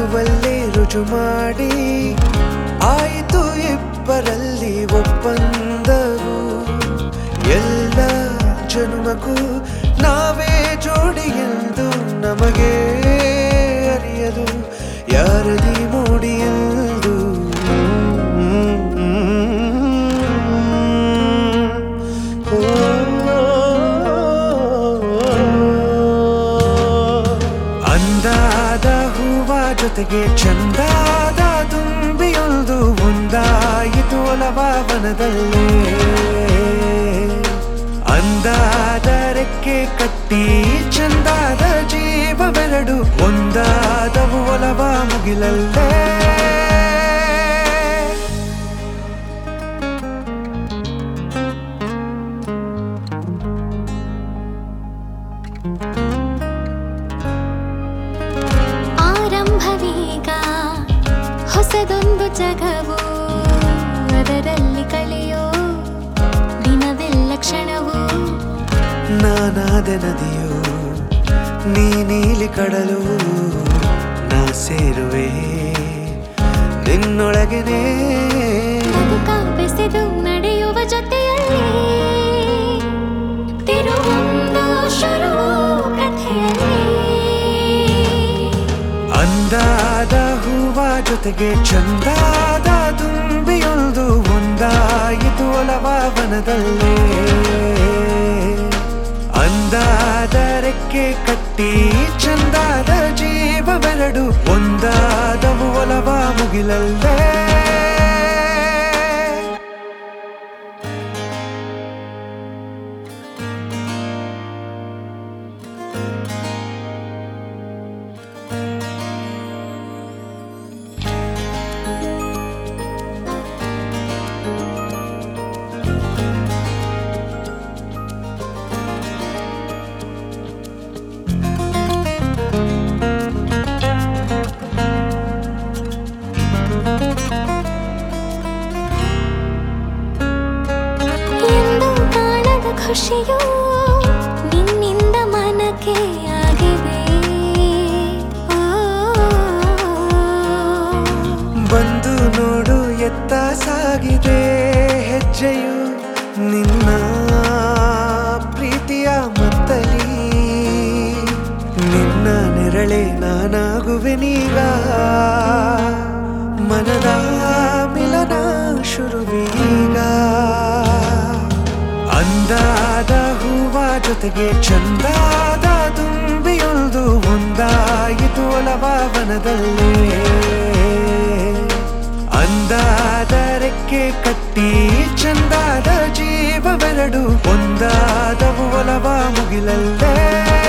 ನಗುವಲ್ಲೇ ರುಜು ಮಾಡಿ ಆಯಿತು ಇಬ್ಬರಲ್ಲಿ ಒಪ್ಪಂದವು ಎಲ್ಲ ಜನುಮಕ್ಕೂ ನಾವೇ ಜೋಡಿ ಎಂದು ನಮಗೆ ಅರಿಯದು ಯಾರದಿ ಮೂಡಿ ಎಂದು ಅಂದಾದ ಹೂವ ಜೊತೆಗೆ ಚಂದಾದ ತುಂಬಿಯೊಂದು ಒಂದಾಯಿತು ಒಲವಾವನದಲ್ಲೇ ಅಂದಾದ ರೆಕ್ಕೆ ಕಟ್ಟಿ ಚಂದಾದ ಜೀವವೆರಡು ಒಂದಾದವು ಒಲವ ಮುಗಿಲಲ್ಲೇ ಆರಂಭವೀಗ ಹೊಸದೊಂದು ಜಗವು ಅದರಲ್ಲಿ ಕಳೆಯೋ ದಿನವೆಲ್ಲ ಕ್ಷಣವು ನಾನಾದ ನದಿಯು ನೀ ನೀಲಿ ಕಡಲು ನಾ ಸೇರುವೆ ನಿನ್ನೊಳಗೆನೇ ಬದುಕ ಬೆಸೆದು ನಡೆಯುವ ಜೊತೆಯಲ್ಲಿ ತಿರುವೊಂದು ಶುರುವು ಕಥೆಯಲ್ಲಿ ಅಂದಾದ ಹೂವ ಜೊತೆಗೆ ಚಂದಾದ ತುಂಬಿಯೊಂದು ಒಂದಾಯಿತು ಒಲವಾವನದಲ್ಲೇ ಅಂದಾದ ರೆಕ್ಕೆ ಕಟ್ಟಿ ಚಂದಾದ ಜೀವವೆರಡು ಒಂದಾದವು ಒಲವ ಮುಗಿಲಲ್ಲೇ ಎಂದು ಕಾಣದ ಖುಷಿಯು ನಿನ್ನಿಂದ ಮನಕ್ಕೆ ಆಗಿದೆ ಓ, ಬಂದು ನೋಡು ಎತ್ತ ಸಾಗಿದೆ ಹೆಜ್ಜೆಯು ನಿನ್ನ ಪ್ರೀತಿಯ ಮತ್ತಲಿ ನಿನ್ನ ನೆರಳೆ ನಾನಾಗುವೆನೀಗ ಮನದ ಮಿಲನ ಶುರುವೀಗ ಅಂದಾದ ಹೂವ ಜೊತೆಗೆ ಚಂದಾದ ತುಂಬಿಯೊಂದು ಒಂದಾಯಿತು ಒಲವಾವನದಲ್ಲೇ ಅಂದಾದ ರೆಕ್ಕೆ ಕಟ್ಟಿ ಚಂದಾದ ಜೀವವೆರಡು ಒಂದಾದವು ಒಲವ ಮುಗಿಲಲ್ಲೇ